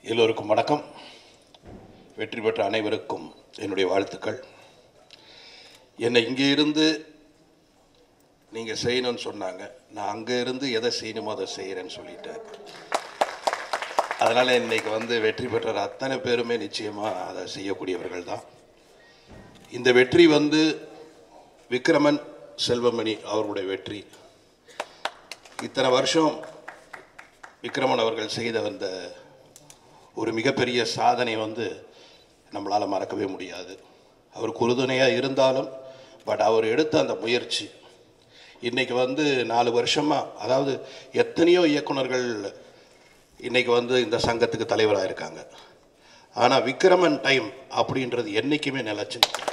எல்லோருக்கும் வணக்கம் வெற்றி பெற்ற அனைவருக்கும் என்னுடைய வாழ்த்துக்கள் என்னை இங்கே இருந்து நீங்கள் செய்யணும்னு சொன்னாங்க நான் அங்கே இருந்து எதை செய்யணுமோ அதை செய்கிறேன்னு சொல்லிட்டேன் அதனால் இன்னைக்கு வந்து வெற்றி பெற்ற அத்தனை பேருமே நிச்சயமாக அதை செய்யக்கூடியவர்கள் தான் இந்த வெற்றி வந்து விக்ரமன் செல்வமணி அவர்களுடைய வெற்றி இத்தனை வருஷம் விக்ரமன் அவர்கள் செய்த அந்த ஒரு மிகப்பெரிய சாதனை வந்து நம்மளால் மறக்கவே முடியாது அவருக்கு உறுதுணையாக இருந்தாலும் பட் அவர் எடுத்த அந்த முயற்சி இன்னைக்கு வந்து நாலு வருஷமாக அதாவது எத்தனையோ இயக்குனர்கள் இன்னைக்கு வந்து இந்த சங்கத்துக்கு தலைவராக இருக்காங்க ஆனால் விக்ரமன் டைம் அப்படின்றது என்றைக்குமே நிலச்சி நிக்கும்.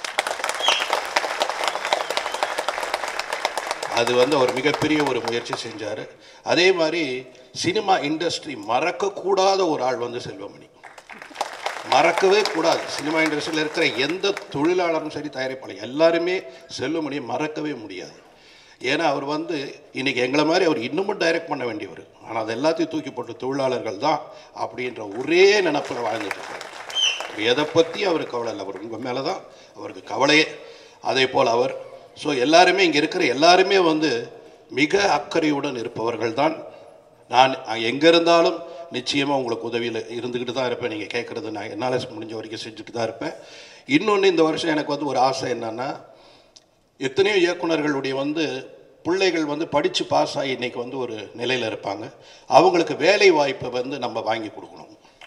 அது வந்து அவர் மிகப்பெரிய ஒரு முயற்சி செஞ்சார் அதே மாதிரி சினிமா இண்டஸ்ட்ரி மறக்கக்கூடாத ஒரு ஆள் வந்து செல்வமணி மறக்கவே கூடாது சினிமா இண்டஸ்ட்ரியில் இருக்கிற எந்த தொழிலாளரும் சரி தயாரிப்பாளர் எல்லாருமே செல்வமணியை மறக்கவே முடியாது ஏன்னா அவர் வந்து இன்னைக்கு எங்களை மாதிரி அவர் இன்னமும் டைரக்ட் பண்ண வேண்டியவர் ஆனால் அது எல்லாத்தையும் தூக்கி போட்டு தொழிலாளர்கள் தான் அப்படின்ற ஒரே நினப்பில் வாழ்ந்துட்டு இருக்காரு எதை பற்றி அவருக்கு கவலை இல்லை அவர் உங்கள் மேலே தான் அவருக்கு கவலையே அதே போல் அவர் ஸோ எல்லாருமே இங்கே இருக்கிற எல்லாருமே வந்து மிக அக்கறையுடன் இருப்பவர்கள் தான் நான் எங்கே இருந்தாலும் நிச்சயமாக உங்களுக்கு உதவியில் இருந்துக்கிட்டு தான் இருப்பேன் நீங்கள் கேட்குறது நான் என்னால் முடிஞ்ச வரைக்கும் செஞ்சுட்டு தான் இருப்பேன் இன்னொன்று இந்த வருஷம் எனக்கு வந்து ஒரு ஆசை என்னன்னா எத்தனையோ இயக்குனர்களுடைய வந்து பிள்ளைகள் வந்து படித்து பாஸ் ஆகி இன்னைக்கு வந்து ஒரு நிலையில் இருப்பாங்க அவங்களுக்கு வேலை வாய்ப்பை வந்து நம்ம வாங்கி கொடுக்கணும்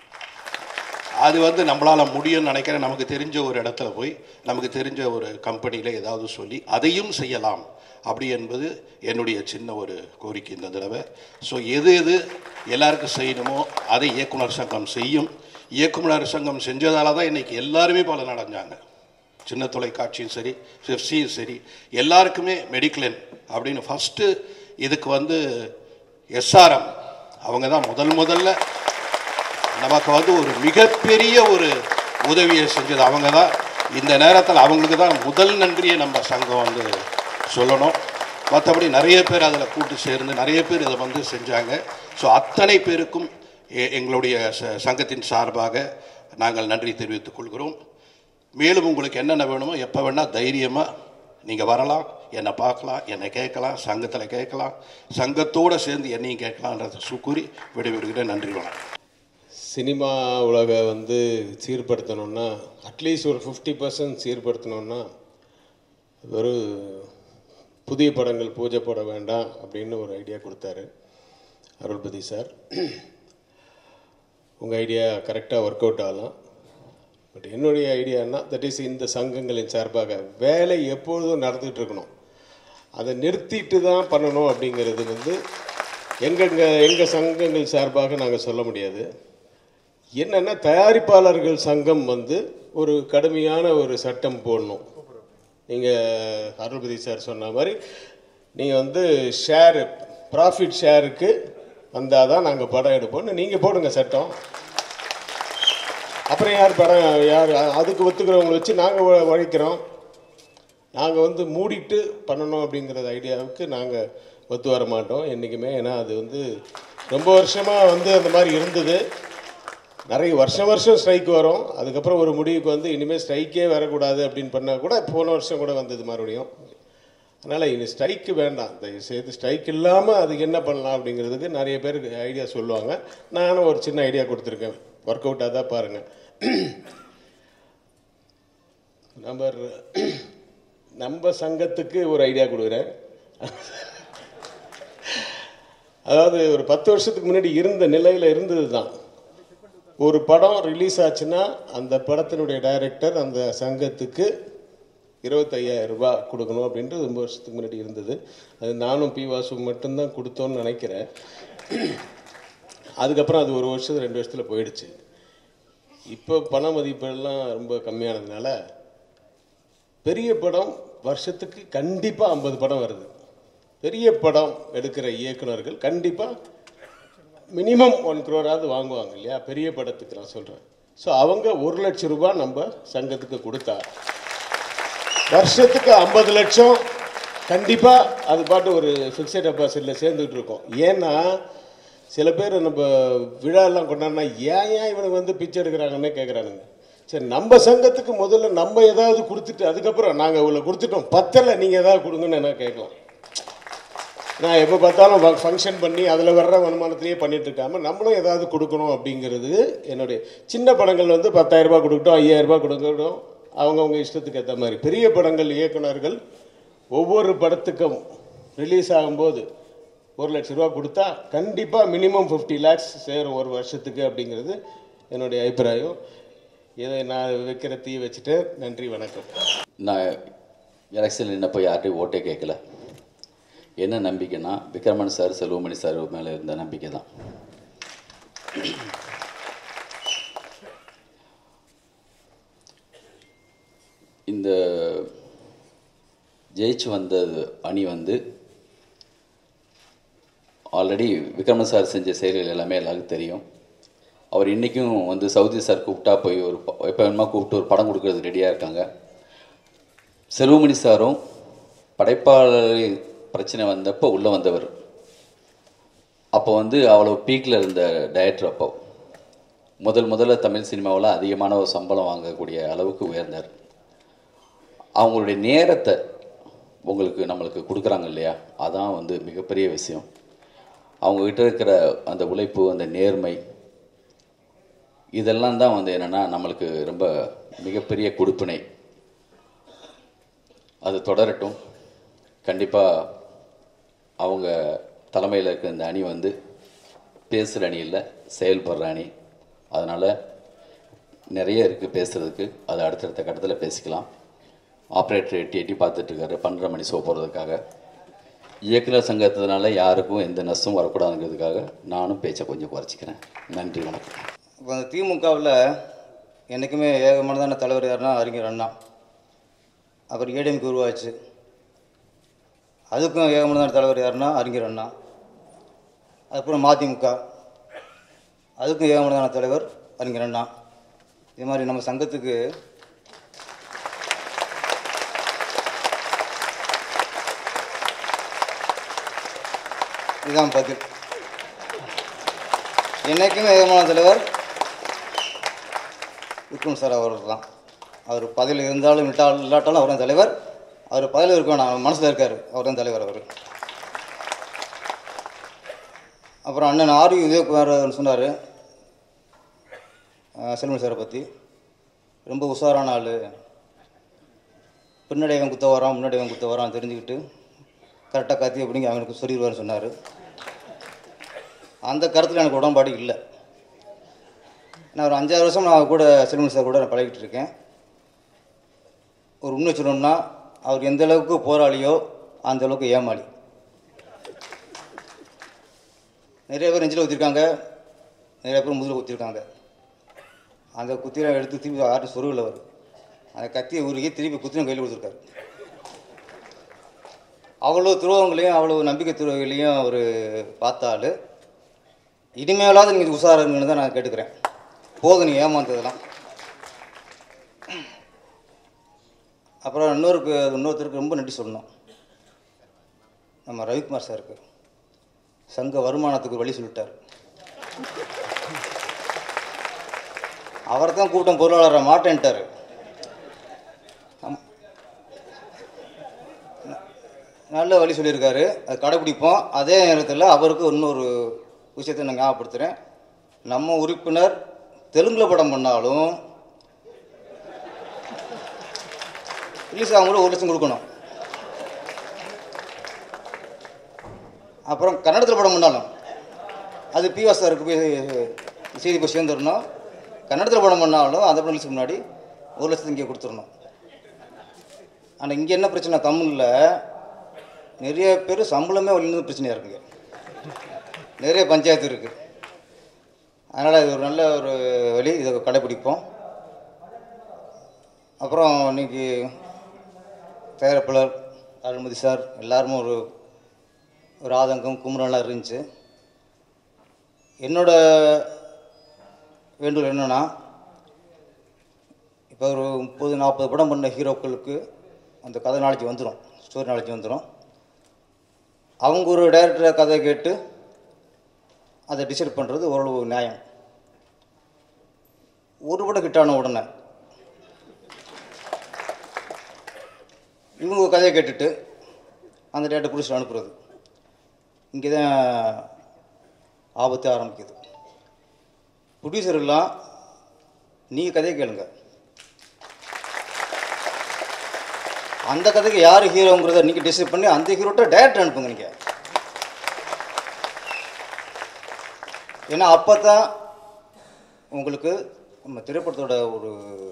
அது வந்து நம்மளால் முடியும்னு நினைக்கிறேன் நமக்கு தெரிஞ்ச ஒரு இடத்துல போய் நமக்கு தெரிஞ்ச ஒரு கம்பெனியில் ஏதாவது சொல்லி அதையும் செய்யலாம் அப்படி என்பது என்னுடைய சின்ன ஒரு கோரிக்கை இந்த தடவை ஸோ எது எது எல்லாருக்கும் செய்யணுமோ அதை இயக்குனர் சங்கம் செய்யும் இயக்குனர் சங்கம் செஞ்சதால தான் இன்னைக்கு எல்லாருமே பலன் அடைஞ்சாங்க சின்ன தொலைக்காட்சியும் சரி எஃப்சியும் சரி எல்லாருக்குமே மெடிக்ளென் அப்படின்னு ஃபஸ்ட்டு இதுக்கு வந்து எஸ்ஆர்எம் அவங்க தான் முதல் முதல்ல நமக்கு வந்து ஒரு மிகப்பெரிய ஒரு உதவியை செஞ்சது அவங்க தான் இந்த நேரத்தில் அவங்களுக்கு தான் முதல் நன்றியை நம்ம சங்கம் வந்து சொல்லணும் மற்றபடி நிறைய பேர் அதில் கூட்டு சேர்ந்து நிறைய பேர் இதை வந்து செஞ்சாங்க ஸோ அத்தனை பேருக்கும் எ- எங்களுடைய ச- சங்கத்தின் சார்பாக நாங்கள் நன்றி தெரிவித்துக் கொள்கிறோம் மேலும் உங்களுக்கு என்னென்ன வேணுமோ எப்போ வேணால் தைரியமாக நீங்கள் வரலாம் என்னை பார்க்கலாம் என்னை கேட்கலாம் சங்கத்தில் கேட்கலாம் சங்கத்தோடு சேர்ந்து என்னையும் கேட்கலான்றதை சுக்கூறி விடைபெறுகிறேன் நன்றி வணக்கம் சினிமா உலக வந்து சீர்படுத்தணும்னா அட்லீஸ்ட் ஒரு ஃபிஃப்டி பர்சன்ட் சீர்படுத்தணும்னா ஒரு புதிய படங்கள் பூஜை போட வேண்டாம் அப்படின்னு ஒரு ஐடியா கொடுத்தாரு அருள்பதி சார் உங்கள் ஐடியா கரெக்டாக ஒர்க் அவுட் ஆகலாம் பட் என்னுடைய ஐடியானா தட் இஸ் இந்த சங்கங்களின் சார்பாக வேலை எப்பொழுதும் நடந்துகிட்டு இருக்கணும் அதை நிறுத்திட்டு தான் பண்ணணும் அப்படிங்கிறது வந்து எங்கெங்க எங்கள் சங்கங்கள் சார்பாக நாங்கள் சொல்ல முடியாது என்னென்னா தயாரிப்பாளர்கள் சங்கம் வந்து ஒரு கடுமையான ஒரு சட்டம் போடணும் நீங்கள் அருள்பதி சார் சொன்ன மாதிரி நீங்கள் வந்து ஷேரு ப்ராஃபிட் ஷேருக்கு வந்தால் தான் நாங்கள் படம் எடுப்போம்னு நீங்கள் போடுங்க சட்டம் அப்புறம் யார் படம் யார் அதுக்கு ஒத்துக்கிறவங்களை வச்சு நாங்கள் உழைக்கிறோம் நாங்கள் வந்து மூடிட்டு பண்ணணும் அப்படிங்கிறது ஐடியாவுக்கு நாங்கள் ஒத்து வர மாட்டோம் என்றைக்குமே ஏன்னா அது வந்து ரொம்ப வருஷமாக வந்து அந்த மாதிரி இருந்தது நிறைய வருஷம் வருஷம் ஸ்ட்ரைக் வரும் அதுக்கப்புறம் ஒரு முடிவுக்கு வந்து இனிமேல் ஸ்ட்ரைக்கே வரக்கூடாது அப்படின்னு பண்ணால் கூட போன வருஷம் கூட வந்தது மறுபடியும் அதனால் இனி ஸ்ட்ரைக்கு வேண்டாம் தயவுசெய்து ஸ்ட்ரைக் இல்லாமல் அதுக்கு என்ன பண்ணலாம் அப்படிங்கிறதுக்கு நிறைய பேருக்கு ஐடியா சொல்லுவாங்க நானும் ஒரு சின்ன ஐடியா கொடுத்துருக்கேன் ஒர்க் அவுட்டாக தான் பாருங்கள் நம்பர் நம்ம சங்கத்துக்கு ஒரு ஐடியா கொடுக்குறேன் அதாவது ஒரு பத்து வருஷத்துக்கு முன்னாடி இருந்த நிலையில் இருந்தது தான் ஒரு படம் ரிலீஸ் ஆச்சுன்னா அந்த படத்தினுடைய டைரக்டர் அந்த சங்கத்துக்கு இருபத்தையாயிரம் ரூபாய் கொடுக்கணும் அப்படின்றது ரொம்ப வருஷத்துக்கு முன்னாடி இருந்தது அது நானும் பி வாசு மட்டும்தான் கொடுத்தோன்னு நினைக்கிறேன் அதுக்கப்புறம் அது ஒரு வருஷம் ரெண்டு வருஷத்தில் போயிடுச்சு இப்போ பண மதிப்பெல்லாம் ரொம்ப கம்மியானதுனால பெரிய படம் வருஷத்துக்கு கண்டிப்பாக ஐம்பது படம் வருது பெரிய படம் எடுக்கிற இயக்குனர்கள் கண்டிப்பாக மினிமம் ஒன் க்ரோராவது வாங்குவாங்க இல்லையா பெரிய படத்துக்கு நான் சொல்கிறேன் ஸோ அவங்க ஒரு லட்சம் ரூபாய் நம்ம சங்கத்துக்கு கொடுத்தா வருஷத்துக்கு ஐம்பது லட்சம் கண்டிப்பாக அது பாட்டு ஒரு ஃபிக்ஸட் டெபாசிட்டில் சேர்ந்துட்டு இருக்கோம் ஏன்னா சில பேர் நம்ம விழாலாம் கொண்டாடினா ஏன் ஏன் இவனுக்கு வந்து பிச்சை எடுக்கிறாங்கன்னே கேட்குறானுங்க சரி நம்ம சங்கத்துக்கு முதல்ல நம்ம ஏதாவது கொடுத்துட்டு அதுக்கப்புறம் நாங்கள் இவ்வளோ கொடுத்துட்டோம் பத்தலை நீங்கள் ஏதாவது கொடுங்கன்னு என்ன கேட்கலாம் நான் எப்போ பார்த்தாலும் ஃபங்க்ஷன் பண்ணி அதில் வர்ற வருமானத்திலேயே பண்ணிட்டு இருக்காம நம்மளும் ஏதாவது கொடுக்கணும் அப்படிங்கிறது என்னுடைய சின்ன படங்கள் வந்து பத்தாயிரம் ரூபாய் கொடுக்கட்டும் ஐயாயிரம் ரூபாய் கொடுக்கட்டும் அவங்கவுங்க இஷ்டத்துக்கு ஏற்ற மாதிரி பெரிய படங்கள் இயக்குனர்கள் ஒவ்வொரு படத்துக்கும் ரிலீஸ் ஆகும்போது ஒரு லட்ச ரூபா கொடுத்தா கண்டிப்பாக மினிமம் ஃபிஃப்டி லேக்ஸ் சேரும் ஒரு வருஷத்துக்கு அப்படிங்கிறது என்னுடைய அபிப்பிராயம் இதை நான் வைக்கிற தீ வச்சுட்டு நன்றி வணக்கம் நான் எலெக்ஷன் நின்னப்போ யார்கிட்டையும் ஓட்டே கேட்கல என்ன நம்பிக்கைன்னா விக்ரமன் சார் செல்வமணி சார் மேலே இருந்த நம்பிக்கை தான் இந்த ஜெயிச்சு வந்த அணி வந்து ஆல்ரெடி விக்ரமன் சார் செஞ்ச செயல்கள் எல்லாமே எல்லாருக்கும் தெரியும் அவர் இன்றைக்கும் வந்து சவுதி சார் கூப்பிட்டா போய் ஒரு ப- எப்போ வேணுமா கூப்பிட்டு ஒரு படம் கொடுக்கறது ரெடியாக இருக்காங்க செல்வமணி சாரும் படைப்பாளர் பிரச்சனை வந்தப்போ உள்ளே வந்தவர் அப்போ வந்து அவ்வளோ பீக்கில் இருந்த டைரக்டர் அப்போ முதல் முதல்ல தமிழ் சினிமாவில் அதிகமான ஒரு சம்பளம் வாங்கக்கூடிய அளவுக்கு உயர்ந்தார் அவங்களுடைய நேரத்தை உங்களுக்கு நம்மளுக்கு கொடுக்குறாங்க இல்லையா அதான் வந்து மிகப்பெரிய விஷயம் அவங்கக்கிட்ட இருக்கிற அந்த உழைப்பு அந்த நேர்மை இதெல்லாம் தான் வந்து என்னென்னா நம்மளுக்கு ரொம்ப மிகப்பெரிய கொடுப்பினை அது தொடரட்டும் கண்டிப்பாக அவங்க தலைமையில் இருக்கிற இந்த அணி வந்து பேசுகிற அணி இல்லை செயல்படுற அணி அதனால் நிறைய இருக்குது பேசுகிறதுக்கு அது அடுத்தடுத்த கட்டத்தில் பேசிக்கலாம் ஆப்ரேட்டர் எட்டி எட்டி பார்த்துட்ருக்காரு பன்னெண்டரை மணி ஷோ போகிறதுக்காக இயக்குனர் சங்கத்தினால யாருக்கும் எந்த நஷ்டமும் வரக்கூடாதுங்கிறதுக்காக நானும் பேச்சை கொஞ்சம் குறைச்சிக்கிறேன் நன்றி வணக்கம் இப்போ அந்த திமுகவில் என்றைக்குமே ஏகமானதான தலைவர் யாருன்னா அறிஞர் அண்ணா அப்புறம் ஏடிஎம்கே உருவாச்சு அதுக்கும் ஏகமானதான தலைவர் யாருன்னா அறிஞர் அண்ணா அதுக்கப்புறம் மதிமுக அதுக்கும் ஏகமானதான தலைவர் அறிஞர் அண்ணா இது மாதிரி நம்ம சங்கத்துக்கு இதுதான் பதில் என்னைக்குமே ஏகமான தலைவர் விக்ரம் சார் அவர்கள் தான் அவர் பதவியில் இருந்தாலும் விட்டாலும் இல்லாட்டாலும் அவர் தான் தலைவர் அவர் பதவியில் இருக்க வேணாம் மனசில் இருக்கார் அவர் தான் தலைவர் அவர் அப்புறம் அண்ணன் ஆர்வி உதயகுமார் சொன்னார் செல்வன் சாரை பற்றி ரொம்ப உஷாரான ஆள் பின்னாடி இவன் குத்த வரான் முன்னாடி இவன் குத்த வரான் தெரிஞ்சுக்கிட்டு கரெக்டாக கத்தி அப்படிங்க அவனுக்கு சொல்லிடுவார்னு சொன்னார் அந்த கருத்தில் எனக்கு உடன்பாடு இல்லை நான் ஒரு அஞ்சாறு வருஷம் நான் அவர் கூட செல்வன் சார் கூட நான் பழகிட்டு இருக்கேன் ஒரு உண்மை சொல்லணும்னா அவர் எந்த அளவுக்கு போராளியோ அந்த அளவுக்கு ஏமாளி நிறைய பேர் நெஞ்சில் ஊற்றிருக்காங்க நிறைய பேர் முதுகில் ஊற்றிருக்காங்க அந்த குத்திரை எடுத்து திருப்பி யாரும் சொருவில் அவர் அந்த கத்தியை உருகி திருப்பி குத்திரம் கையில் கொடுத்துருக்காரு அவ்வளோ துரோகங்களையும் அவ்வளோ நம்பிக்கை துரோகங்களையும் அவர் பார்த்தாலு இனிமேலாவது நீங்கள் உஷாருங்கன்னு தான் நான் கேட்டுக்கிறேன் போதும் நீ ஏமாந்ததெல்லாம் அப்புறம் இன்னொருக்கு இன்னொருத்தருக்கு ரொம்ப நன்றி சொல்லணும் நம்ம ரவிக்குமார் சாருக்கு சங்க வருமானத்துக்கு ஒரு வழி சொல்லிட்டார் அவரை தான் கூட்டம் பொருளாளரை மாட்டேன்ட்டார் நல்ல வழி சொல்லியிருக்காரு அது கடைப்பிடிப்போம் அதே நேரத்தில் அவருக்கு இன்னொரு விஷயத்தை நான் ஞாபகப்படுத்துகிறேன் நம்ம உறுப்பினர் தெலுங்கில் படம் பண்ணாலும் ரிலீஸ் ஆகும்போது ஒரு லட்சம் கொடுக்கணும் அப்புறம் கன்னடத்தில் படம் பண்ணாலும் அது பிவாஸ் சாருக்கு போய் செய்தி போய் சேர்ந்துடணும் கன்னடத்தில் படம் பண்ணாலும் அந்த படம் ரிலீஸ் முன்னாடி ஒரு லட்சத்து இங்கே கொடுத்துடணும் ஆனால் இங்கே என்ன பிரச்சனை தமிழில் நிறைய பேர் சம்பளமே வழியிருந்து பிரச்சனையாக இருக்குங்க நிறைய பஞ்சாயத்து இருக்குது அதனால் இது ஒரு நல்ல ஒரு வழி இதை கடைப்பிடிப்போம் அப்புறம் இன்னைக்கு தயாரிப்பாளர் அருள்மதி சார் எல்லாருமே ஒரு ஒரு ஆதங்கம் குமுறலாம் இருந்துச்சு என்னோட வேண்டுகோள் என்னென்னா இப்போ ஒரு முப்பது நாற்பது படம் பண்ண ஹீரோக்களுக்கு அந்த கதை நாளைக்கு வந்துடும் ஸ்டோரி நாளைக்கு வந்துடும் அவங்க ஒரு டைரக்டர் கதை கேட்டு அதை டிசைட் பண்ணுறது ஓரளவு நியாயம் ஒரு படம் ஹிட் ஆன உடனே இவங்க ஒரு கதையை கேட்டுட்டு அந்த டேட்டை குடிச்சிட்டு அனுப்புறது இங்கே தான் ஆபத்து ஆரம்பிக்குது ப்ரொடியூசர் எல்லாம் நீங்கள் கதையை கேளுங்க அந்த கதைக்கு யார் ஹீரோங்கிறத நீங்கள் டிசைட் பண்ணி அந்த ஹீரோட்ட டேரக்டர் அனுப்புங்க நீங்கள் ஏன்னா அப்போ தான் உங்களுக்கு நம்ம திரைப்படத்தோட ஒரு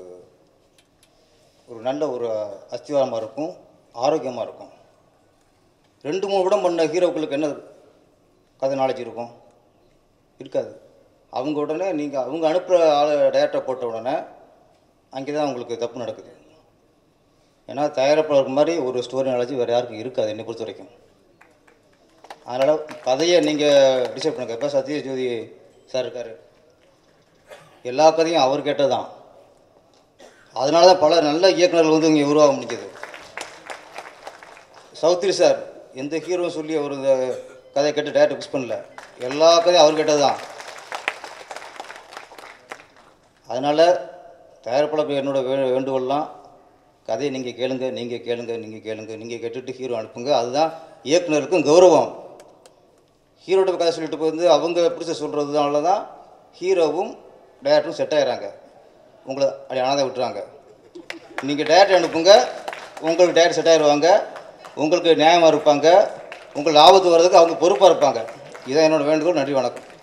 ஒரு நல்ல ஒரு அஸ்திவாரமாக இருக்கும் ஆரோக்கியமாக இருக்கும் ரெண்டு மூணு படம் பண்ண ஹீரோக்களுக்கு என்ன கதை நாலேஜ் இருக்கும் இருக்காது அவங்க உடனே நீங்கள் அவங்க அனுப்புகிற ஆள் டேரக்டர் போட்ட உடனே அங்கே தான் உங்களுக்கு தப்பு நடக்குது ஏன்னா தயாரிப்பாளருக்கு மாதிரி ஒரு ஸ்டோரி நாலேஜ் வேறு யாருக்கும் இருக்காது என்னை பொறுத்த வரைக்கும் அதனால் கதையை நீங்கள் டிசைட் பண்ணுங்க இப்போ சத்யஜோதி சார் இருக்கார் எல்லா கதையும் அவர் கேட்டது தான் அதனால தான் பல நல்ல இயக்குனர்கள் வந்து இங்கே உருவாக முடிஞ்சது சௌத்ரி சார் எந்த ஹீரோவும் சொல்லி அவர் இந்த கதையை கேட்டு டேரக்டர் ஃபிக்ஸ் பண்ணல எல்லா கதையும் அவர் கேட்டது தான் அதனால் தயாரிப்பாளர் என்னோட வே வேண்டுகோள்லாம் கதையை நீங்கள் கேளுங்க நீங்கள் கேளுங்க நீங்கள் கேளுங்க நீங்கள் கேட்டுட்டு ஹீரோ அனுப்புங்க அதுதான் இயக்குனருக்கும் கௌரவம் ஹீரோட்ட கதை சொல்லிட்டு போய் வந்து அவங்க பிடிச்ச சொல்கிறதுனால தான் ஹீரோவும் டேரக்டரும் செட் ஆகிறாங்க உங்களை அப்படி அனாதை விட்டுறாங்க நீங்கள் டேரக்டர் அனுப்புங்க உங்களுக்கு டேரக்டர் செட் ஆயிடுவாங்க உங்களுக்கு நியாயமாக இருப்பாங்க உங்களுக்கு ஆபத்து வர்றதுக்கு அவங்க பொறுப்பாக இருப்பாங்க இதான் என்னோட வேண்டுகோள் நன்றி வணக்கம்